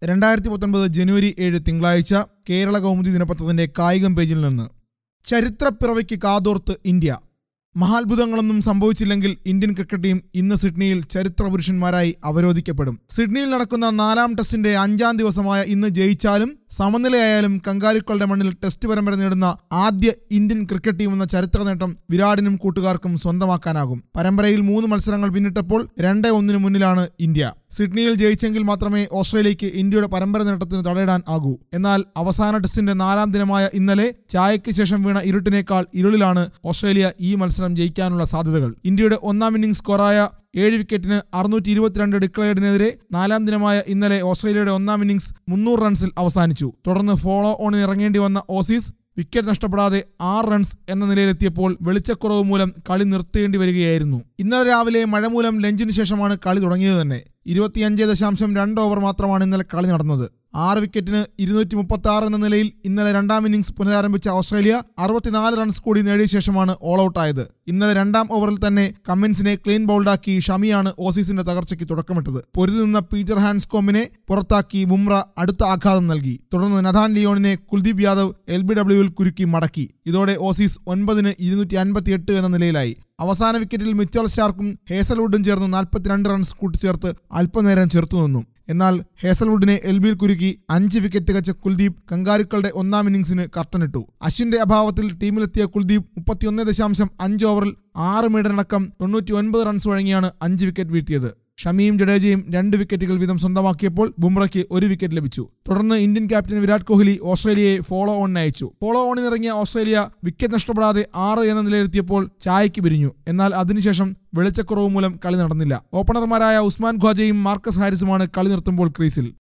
രണ്ടായിരത്തി പത്തൊൻപത് ജനുവരി ഏഴ് തിങ്കളാഴ്ച കേരള കൗമുദി ദിനപത്രത്തിന്റെ കായികം പേജിൽ നിന്ന് ചരിത്രപ്പിറവിക്ക് കാതോർത്ത് ഇന്ത്യ മഹാത്ഭുതങ്ങളൊന്നും സംഭവിച്ചില്ലെങ്കിൽ ഇന്ത്യൻ ക്രിക്കറ്റ് ടീം ഇന്ന് സിഡ്നിയിൽ ചരിത്ര പുരുഷന്മാരായി അവരോധിക്കപ്പെടും സിഡ്നിയിൽ നടക്കുന്ന നാലാം ടെസ്റ്റിന്റെ അഞ്ചാം ദിവസമായ ഇന്ന് ജയിച്ചാലും സമനിലയായാലും കങ്കാരുക്കളുടെ മണ്ണിൽ ടെസ്റ്റ് പരമ്പര നേടുന്ന ആദ്യ ഇന്ത്യൻ ക്രിക്കറ്റ് ടീം എന്ന ചരിത്ര നേട്ടം വിരാടിനും കൂട്ടുകാർക്കും സ്വന്തമാക്കാനാകും പരമ്പരയിൽ മൂന്ന് മത്സരങ്ങൾ പിന്നിട്ടപ്പോൾ രണ്ട് ഒന്നിന് മുന്നിലാണ് ഇന്ത്യ സിഡ്നിയിൽ ജയിച്ചെങ്കിൽ മാത്രമേ ഓസ്ട്രേലിയയ്ക്ക് ഇന്ത്യയുടെ പരമ്പര നേട്ടത്തിന് തടയിടാൻ ആകൂ എന്നാൽ അവസാന ടെസ്റ്റിന്റെ നാലാം ദിനമായ ഇന്നലെ ചായയ്ക്ക് ശേഷം വീണ ഇരുട്ടിനേക്കാൾ ഇരുളിലാണ് ഓസ്ട്രേലിയ ഈ മത്സരം ജയിക്കാനുള്ള സാധ്യതകൾ ഇന്ത്യയുടെ ഒന്നാം ഇന്നിംഗ്സ് സ്കോറായ ഏഴ് വിക്കറ്റിന് അറുന്നൂറ്റി ഇരുപത്തിരണ്ട് ഡിക്ലയർഡിനെതിരെ നാലാം ദിനമായ ഇന്നലെ ഓസ്ട്രേലിയയുടെ ഒന്നാം ഇന്നിംഗ്സ് മുന്നൂറ് റൺസിൽ അവസാനിച്ചു തുടർന്ന് ഫോളോ ഓണിന് ഇറങ്ങേണ്ടി വന്ന ഓസീസ് വിക്കറ്റ് നഷ്ടപ്പെടാതെ ആറ് റൺസ് എന്ന നിലയിലെത്തിയപ്പോൾ വെളിച്ചക്കുറവ് മൂലം കളി നിർത്തേണ്ടി വരികയായിരുന്നു ഇന്നലെ രാവിലെ മഴ മൂലം ലഞ്ചിന് ശേഷമാണ് കളി തുടങ്ങിയത് തന്നെ ഇരുപത്തിയഞ്ച് ദശാംശം രണ്ട് ഓവർ മാത്രമാണ് ഇന്നലെ കളി നടന്നത് ആറ് വിക്കറ്റിന് ഇരുന്നൂറ്റി മുപ്പത്തി ആറ് എന്ന നിലയിൽ ഇന്നലെ രണ്ടാം ഇന്നിംഗ്സ് പുനരാരംഭിച്ച ഓസ്ട്രേലിയ അറുപത്തിനാല് റൺസ് കൂടി നേടിയ ശേഷമാണ് ഓൾ ഔട്ട് ആയത് ഇന്നലെ രണ്ടാം ഓവറിൽ തന്നെ കമ്മിൻസിനെ ക്ലീൻ ബൗൾഡാക്കി ഷമിയാണ് ഓസീസിന്റെ തകർച്ചയ്ക്ക് തുടക്കമിട്ടത് പൊരുതി നിന്ന പീറ്റർ ഹാൻസ്കോമിനെ പുറത്താക്കി ബുംറ അടുത്ത ആഘാതം നൽകി തുടർന്ന് നഥാൻ ലിയോണിനെ കുൽദീപ് യാദവ് എൽ ബി ഡബ്ല്യുവിൽ കുരുക്കി മടക്കി ഇതോടെ ഓസീസ് ഒൻപതിന് ഇരുന്നൂറ്റി അൻപത്തിയെട്ട് എന്ന നിലയിലായി അവസാന വിക്കറ്റിൽ മിച്ചൽ സ്റ്റാർക്കും ഹേസൽവുഡും ചേർന്ന് നാൽപ്പത്തിരണ്ട് റൺസ് കൂട്ടിച്ചേർത്ത് അല്പനേരം ചെറുത്തു നിന്നു എന്നാൽ ഹേസൽവുഡിനെ എൽബിയിൽ കുരുക്കി അഞ്ച് വിക്കറ്റ് തികച്ച കുൽദീപ് കങ്കാരുക്കളുടെ ഒന്നാം ഇന്നിംഗ്സിന് കർട്ടനിട്ടു അശ്വിന്റെ അഭാവത്തിൽ ടീമിലെത്തിയ കുൽദീപ് മുപ്പത്തിയൊന്ന് ദശാംശം അഞ്ച് ഓവറിൽ ആറ് മീഡനടക്കം തൊണ്ണൂറ്റി ഒൻപത് റൺസ് വഴങ്ങിയാണ് അഞ്ച് വിക്കറ്റ് വീഴ്ത്തിയത് ഷമിയും ജഡേജയും രണ്ട് വിക്കറ്റുകൾ വീതം സ്വന്തമാക്കിയപ്പോൾ ബുംറയ്ക്ക് ഒരു വിക്കറ്റ് ലഭിച്ചു തുടർന്ന് ഇന്ത്യൻ ക്യാപ്റ്റൻ വിരാട് കോഹ്ലി ഓസ്ട്രേലിയയെ ഫോളോ ഓണിന് അയച്ചു ഫോളോ ഓണിനിറങ്ങിയ ഓസ്ട്രേലിയ വിക്കറ്റ് നഷ്ടപ്പെടാതെ ആറ് എന്ന നിലയിലെത്തിയപ്പോൾ ചായയ്ക്ക് പിരിഞ്ഞു എന്നാൽ അതിനുശേഷം വെളിച്ചക്കുറവ് മൂലം കളി നടന്നില്ല ഓപ്പണർമാരായ ഉസ്മാൻ ഖ്വാജയും മാർക്കസ് ഹാരിസുമാണ് കളി നിർത്തുമ്പോൾ ക്രീസിൽ